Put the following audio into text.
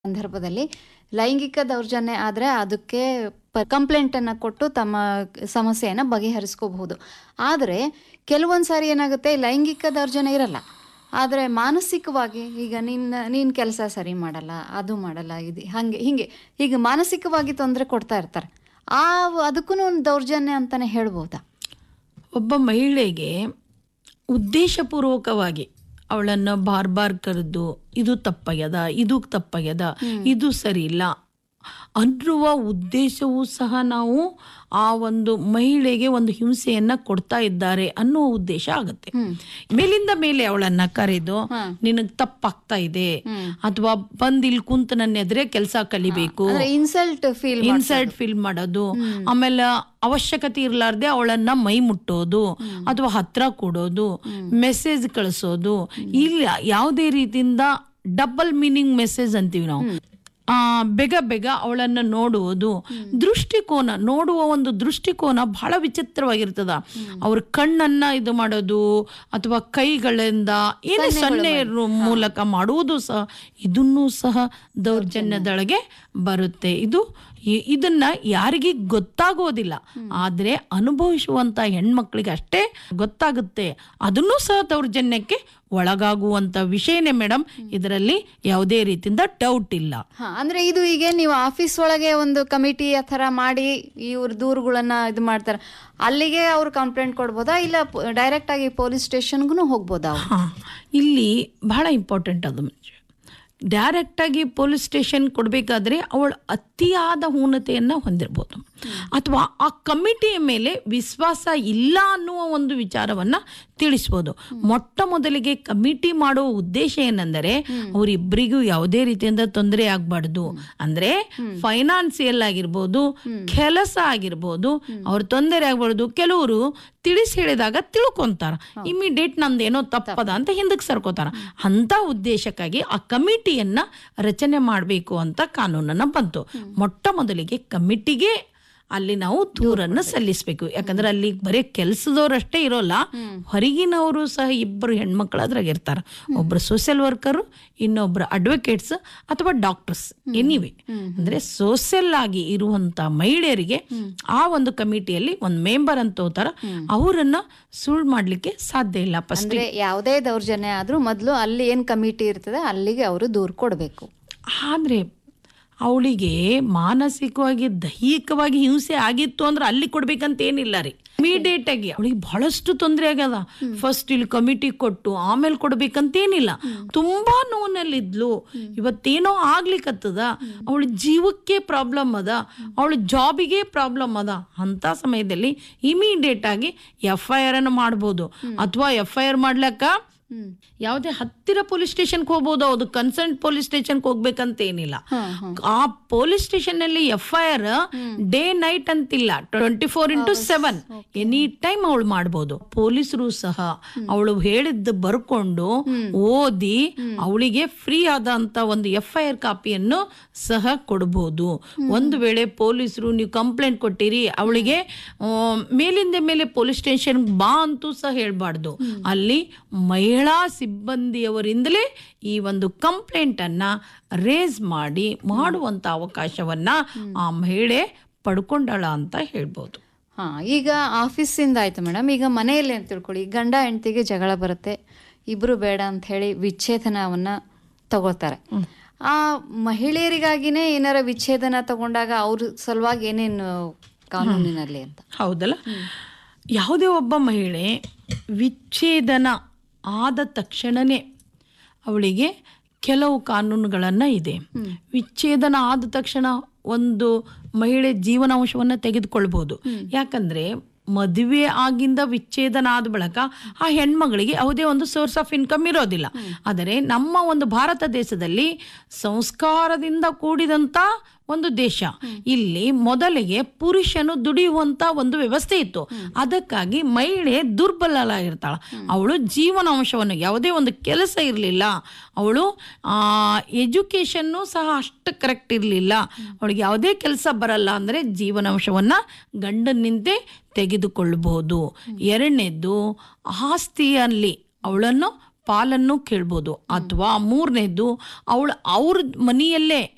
ಸಂದರ್ಭದಲ್ಲಿ ಲೈಂಗಿಕ ದೌರ್ಜನ್ಯ ಆದರೆ ಅದಕ್ಕೆ ಕಂಪ್ಲೇಂಟನ್ನು ಕೊಟ್ಟು ತಮ್ಮ ಸಮಸ್ಯೆಯನ್ನು ಬಗೆಹರಿಸ್ಕೋಬಹುದು ಆದರೆ ಕೆಲವೊಂದು ಸಾರಿ ಏನಾಗುತ್ತೆ ಲೈಂಗಿಕ ದೌರ್ಜನ್ಯ ಇರಲ್ಲ ಆದರೆ ಮಾನಸಿಕವಾಗಿ ಈಗ ನಿನ್ನ ನೀನು ಕೆಲಸ ಸರಿ ಮಾಡಲ್ಲ ಅದು ಮಾಡಲ್ಲ ಇದು ಹಾಗೆ ಹೀಗೆ ಹೀಗೆ ಮಾನಸಿಕವಾಗಿ ತೊಂದರೆ ಕೊಡ್ತಾ ಇರ್ತಾರೆ ಆ ಅದಕ್ಕೂ ಒಂದು ದೌರ್ಜನ್ಯ ಅಂತಲೇ ಹೇಳ್ಬೋದಾ ಒಬ್ಬ ಮಹಿಳೆಗೆ ಉದ್ದೇಶಪೂರ್ವಕವಾಗಿ ಅವಳನ್ನು ಬಾರ್ ಬಾರ್ ಕರೆದು ಇದು ತಪ್ಪಾಗ್ಯದ ಇದು ತಪ್ಪಾಗ್ಯದ ಇದು ಸರಿ ಇಲ್ಲ ಅನ್ನುವ ಉದ್ದೇಶವೂ ಸಹ ನಾವು ಆ ಒಂದು ಮಹಿಳೆಗೆ ಒಂದು ಹಿಂಸೆಯನ್ನ ಕೊಡ್ತಾ ಇದ್ದಾರೆ ಅನ್ನುವ ಉದ್ದೇಶ ಆಗುತ್ತೆ ಮೇಲಿಂದ ಮೇಲೆ ಅವಳನ್ನ ಕರೆದು ನಿನಗ್ ತಪ್ಪಾಗ್ತಾ ಇದೆ ಅಥವಾ ಬಂದ್ ಇಲ್ಲಿ ಕುಂತ ನನ್ನ ಎದುರೇ ಕೆಲಸ ಕಲಿಬೇಕು ಅಂದ್ರೆ ಇನ್ಸಲ್ಟ್ ಫೀಲ್ ಇನ್ಸಲ್ಟ್ ಫೀಲ್ ಮಾಡೋದು ಆಮೇಲೆ ಅವಶ್ಯಕತೆ ಇರ್ಲಾರ್ದೆ ಅವಳನ್ನ ಮೈ ಮುಟ್ಟೋದು ಅಥವಾ ಹತ್ರ ಕೊಡೋದು ಮೆಸೇಜ್ ಕಳಿಸೋದು ಇಲ್ಲ ಯಾವುದೇ ರೀತಿಯಿಂದ ಡಬಲ್ ಮೀನಿಂಗ್ ಮೆಸೇಜ್ ಅಂತೀವಿ ನಾವು ಆ ಬೇಗ ಬೇಗ ಅವಳನ್ನ ನೋಡುವುದು ದೃಷ್ಟಿಕೋನ ನೋಡುವ ಒಂದು ದೃಷ್ಟಿಕೋನ ಬಹಳ ವಿಚಿತ್ರವಾಗಿರ್ತದ ಅವ್ರ ಕಣ್ಣನ್ನ ಇದು ಮಾಡೋದು ಅಥವಾ ಕೈಗಳಿಂದ ಏನು ಸೊನ್ನೆ ಮೂಲಕ ಮಾಡುವುದು ಸಹ ಇದನ್ನೂ ಸಹ ದೌರ್ಜನ್ಯದೊಳಗೆ ಬರುತ್ತೆ ಇದು ಇ- ಇದನ್ನ ಯಾರಿಗೆ ಗೊತ್ತಾಗೋದಿಲ್ಲ ಆದ್ರೆ ಅನುಭವಿಸುವಂತ ಹೆಣ್ಮಕ್ಳಿಗೆ ಅಷ್ಟೇ ಗೊತ್ತಾಗುತ್ತೆ ಅದನ್ನೂ ಸಹ ದೌರ್ಜನ್ಯಕ್ಕೆ ಒಳಗಾಗುವಂತ ವಿಷಯನೇ ಮೇಡಮ್ ಇದರಲ್ಲಿ ಯಾವುದೇ ರೀತಿಯಿಂದ ಡೌಟ್ ಇಲ್ಲ ಹಾ ಅಂದ್ರೆ ಇದು ಈಗ ನೀವು ಆಫೀಸ್ ಒಳಗೆ ಒಂದು ಕಮಿಟಿ ಆ ಥರ ಮಾಡಿ ಇವ್ರ ದೂರುಗಳನ್ನ ಇದು ಮಾಡ್ತಾರೆ ಅಲ್ಲಿಗೆ ಅವ್ರು ಕಂಪ್ಲೇಂಟ್ ಕೊಡ್ಬೋದಾ ಇಲ್ಲ ಡೈರೆಕ್ಟ್ ಆಗಿ ಪೊಲೀಸ್ ಸ್ಟೇಷನ್ಗೂ ಹೋಗ್ಬೋದಾ ಅವ್ರು ಹಾ ಇಲ್ಲಿ ಬಹಳ ಇಂಪಾರ್ಟೆಂಟ್ ಅದು ಡೈರೆಕ್ಟ್ ಆಗಿ ಪೊಲೀಸ್ ಸ್ಟೇಷನ್ ಕೊಡಬೇಕಾದ್ರೆ ಅವಳು ಅತಿಯಾದ ಊನತೆಯನ್ನ ಹೊಂದಿರ್ಬೋದು ಅಥವಾ ಆ ಕಮಿಟಿಯ ಮೇಲೆ ವಿಶ್ವಾಸ ಇಲ್ಲ ಅನ್ನುವ ಒಂದು ವಿಚಾರವನ್ನ ತಿಳಿಸ್ಬೋದು ಮೊಟ್ಟ ಮೊದಲಿಗೆ ಕಮಿಟಿ ಮಾಡುವ ಉದ್ದೇಶ ಏನೆಂದರೆ ಅವರಿಬ್ಬರಿಗೂ ಯಾವುದೇ ರೀತಿಯಿಂದ ತೊಂದರೆ ಆಗ್ಬಾರ್ದು ಅಂದ್ರೆ ಫೈನಾನ್ಸಿಯಲ್ ಆಗಿರ್ಬೋದು ಕೆಲಸ ಆಗಿರ್ಬೋದು ಅವ್ರ ತೊಂದರೆ ಆಗ್ಬಾರ್ದು ಕೆಲವರು ತಿಳಿಸಿ ಹೇಳಿದಾಗ ತಿಳ್ಕೊಂತಾರ ಇಮಿಡಿಯೇಟ್ ನಂದೇನೋ ತಪ್ಪದ ಅಂತ ಹಿಂದಕ್ಕೆ ಸರ್ಕೋತಾರ ಅಂತ ಉದ್ದೇಶಕ್ಕಾಗಿ ಆ ಕಮಿಟಿಯನ್ನ ರಚನೆ ಮಾಡಬೇಕು ಅಂತ ಕಾನೂನನ್ನ ಬಂತು ಮೊಟ್ಟ ಮೊದಲಿಗೆ ಕಮಿಟಿಗೆ ಅಲ್ಲಿ ನಾವು ದೂರನ್ನ ಸಲ್ಲಿಸಬೇಕು ಯಾಕಂದ್ರೆ ಅಲ್ಲಿ ಬರೀ ಕೆಲಸದವ್ರಷ್ಟೇ ಇರೋಲ್ಲ ಹೊರಗಿನವರು ಸಹ ಇಬ್ಬರು ಹೆಣ್ಮಕ್ಳು ಅದ್ರಾಗ ಇರ್ತಾರ ಒಬ್ರು ಸೋಷಿಯಲ್ ವರ್ಕರು ಇನ್ನೊಬ್ರು ಅಡ್ವೊಕೇಟ್ಸ್ ಅಥವಾ ಡಾಕ್ಟರ್ಸ್ ಎನಿವೆ ಅಂದ್ರೆ ಸೋಷಿಯಲ್ ಆಗಿ ಇರುವಂತ ಮಹಿಳೆಯರಿಗೆ ಆ ಒಂದು ಕಮಿಟಿಯಲ್ಲಿ ಒಂದು ಮೆಂಬರ್ ಅಂತ ಹೋತಾರ ಅವರನ್ನ ಸುಳ್ಳು ಮಾಡ್ಲಿಕ್ಕೆ ಸಾಧ್ಯ ಇಲ್ಲ ಫಸ್ಟ್ ಅಂದ್ರೆ ಯಾವುದೇ ದೌರ್ಜನ್ಯ ಆದ್ರೂ ಮೊದಲು ಅಲ್ಲಿ ಏನ್ ಕಮಿಟಿ ಇರ್ತದೆ ಅಲ್ಲಿಗೆ ಅವರು ದೂರು ಕೊಡಬೇಕು ಆದ್ರೆ ಅವಳಿಗೆ ಮಾನಸಿಕವಾಗಿ ದೈಹಿಕವಾಗಿ ಹಿಂಸೆ ಆಗಿತ್ತು ಅಂದ್ರೆ ಅಲ್ಲಿ ಕೊಡ್ಬೇಕಂತ ಏನಿಲ್ಲ ರೀ ಇಮಿಡಿಯೇಟ್ ಆಗಿ ಅವಳಿಗೆ ಬಹಳಷ್ಟು ತೊಂದರೆ ಆಗ್ಯದ ಫಸ್ಟ್ ಇಲ್ಲಿ ಕಮಿಟಿ ಕೊಟ್ಟು ಆಮೇಲೆ ಕೊಡ್ಬೇಕಂತ ಏನಿಲ್ಲ ತುಂಬಾ ನೋವಿನಲ್ಲಿದ್ಲು ಇವತ್ತೇನೋ ಆಗ್ಲಿಕ್ಕತ್ತದ ಅವಳ ಜೀವಕ್ಕೆ ಪ್ರಾಬ್ಲಮ್ ಅದ ಅವಳ ಜಾಬಿಗೆ ಪ್ರಾಬ್ಲಮ್ ಅದ ಅಂತ ಸಮಯದಲ್ಲಿ ಇಮಿಡಿಯೇಟ್ ಆಗಿ ಎಫ್ ಐ ಆರ್ ಅನ್ನು ಮಾಡ್ಬೋದು ಅಥವಾ ಎಫ್ ಐ ಆರ್ ಮಾಡ್ಲಕ್ಕ ಯಾವುದೇ ಹತ್ತಿರ ಪೊಲೀಸ್ ಸ್ಟೇಷನ್ಗೆ ಹೋಗ್ಬೋದು ಅದು ಕನ್ಸರ್ನ್ ಪೊಲೀಸ್ ಸ್ಟೇಷನ್ಗೆ ಹೋಗ್ಬೇಕಂತ ಏನಿಲ್ಲ ಆ ಪೊಲೀಸ್ ಸ್ಟೇಷನ್ ನಲ್ಲಿ F I R day night ಅಂತಿಲ್ಲ twenty four into seven any time ಅವಳು ಮಾಡ್ಬೋದು ಪೊಲೀಸರು ಸಹ ಅವಳು ಹೇಳಿದ್ದು ಬರ್ಕೊಂಡು ಓದಿ ಅವಳಿಗೆ ಫ್ರೀ ಆದಂತ ಒಂದು ಎಫ್ ಐ ಆರ್ ಕಾಪಿಯನ್ನು ಸಹ ಕೊಡಬಹುದು ಒಂದು ವೇಳೆ ಪೊಲೀಸರು ನೀವು ಕಂಪ್ಲೇಂಟ್ ಕೊಟ್ಟಿರಿ ಅವಳಿಗೆ ಆ, ಮೇಲಿಂದ ಮೇಲೆ ಪೊಲೀಸ್ ಸ್ಟೇಷನ್ ಬಾ ಅಂತೂ ಸಹ ಹೇಳ್ಬಾರ್ದು ಅಲ್ಲಿ ಮಹಿಳಾ ಸಿಬ್ಬಂದಿಯವರಿಂದಲೇ ಈ ಒಂದು ಕಂಪ್ಲೇಂಟ್ ಅನ್ನ ರೇಸ್ ಮಾಡಿ ಮಾಡುವಂತ ಅವಕಾಶವನ್ನ ಆ ಮಹಿಳೆ ಪಡ್ಕೊಂಡಳ ಅಂತ ಹೇಳ್ಬೋದು ಹಾ ಈಗ ಆಫೀಸಿಂದ ಆಯ್ತು ಮೇಡಮ್ ಈಗ ಮನೆಯಲ್ಲಿ ಅಂತ ತಿಳ್ಕೊಳ್ಳಿ ಗಂಡ ಹೆಂಡತಿಗೆ ಜಗಳ ಬರುತ್ತೆ ಇಬ್ರು ಬೇಡ ಅಂತ ಹೇಳಿ ವಿಚ್ಛೇದನವನ್ನ ತಗೊಳ್ತಾರೆ ಆ ಮಹಿಳೆಯರಿಗಾಗಿನೇ ಏನಾರ ವಿಚ್ಛೇದನ ತಗೊಂಡಾಗ ಅವ್ರ ಸಲುವಾಗಿ ಏನೇನು ಕಾನೂನಿನಲ್ಲಿ ಅಂತ ಹೌದಲ್ಲ ಯಾವುದೇ ಒಬ್ಬ ಮಹಿಳೆ ವಿಚ್ಛೇದನ ಆದ ತಕ್ಷಣನೇ ಅವಳಿಗೆ ಕೆಲವು ಕಾನೂನುಗಳನ್ನ ಇದೆ ವಿಚ್ಛೇದನ ಆದ ತಕ್ಷಣ ಒಂದು ಮಹಿಳೆ ಜೀವನಾಂಶವನ್ನ ತೆಗೆದುಕೊಳ್ಬಹುದು ಯಾಕಂದ್ರೆ ಮದುವೆ ಆಗಿಂದ ವಿಚ್ಛೇದನ ಆದ ಬಳಿಕ ಆ ಹೆಣ್ಮಗಳಿಗೆ ಯಾವುದೇ ಒಂದು ಸೋರ್ಸ್ ಆಫ್ ಇನ್ಕಮ್ ಇರೋದಿಲ್ಲ ಆದರೆ ನಮ್ಮ ಒಂದು ಭಾರತ ದೇಶದಲ್ಲಿ ಸಂಸ್ಕಾರದಿಂದ ಕೂಡಿದಂತ ಒಂದು ದೇಶ ಇಲ್ಲಿ ಮೊದಲಿಗೆ ಪುರುಷನು ದುಡಿಯುವಂತ ಒಂದು ವ್ಯವಸ್ಥೆ ಇತ್ತು ಅದಕ್ಕಾಗಿ ಮಹಿಳೆ ದುರ್ಬಲರಾಗಿರ್ತಾಳ ಅವಳು ಜೀವನಾಂಶವನ್ನು ಯಾವುದೇ ಒಂದು ಕೆಲಸ ಇರಲಿಲ್ಲ ಅವಳು ಆ ಎಜುಕೇಶನ್ನು ಸಹ ಅಷ್ಟು ಕರೆಕ್ಟ್ ಇರಲಿಲ್ಲ ಅವಳಿಗೆ ಯಾವುದೇ ಕೆಲಸ ಬರಲ್ಲ ಅಂದ್ರೆ ಜೀವನಾಂಶವನ್ನ ಗಂಡನಿಂದೆ ತೆಗೆದುಕೊಳ್ಳಬಹುದು ಎರಡನೇದ್ದು ಆಸ್ತಿಯಲ್ಲಿ ಅವಳನ್ನು ಪಾಲನ್ನು ಕೇಳ್ಬೋದು ಅಥವಾ ಮೂರನೇದ್ದು ಅವಳು ಅವ್ರ ಮನೆಯಲ್ಲೇ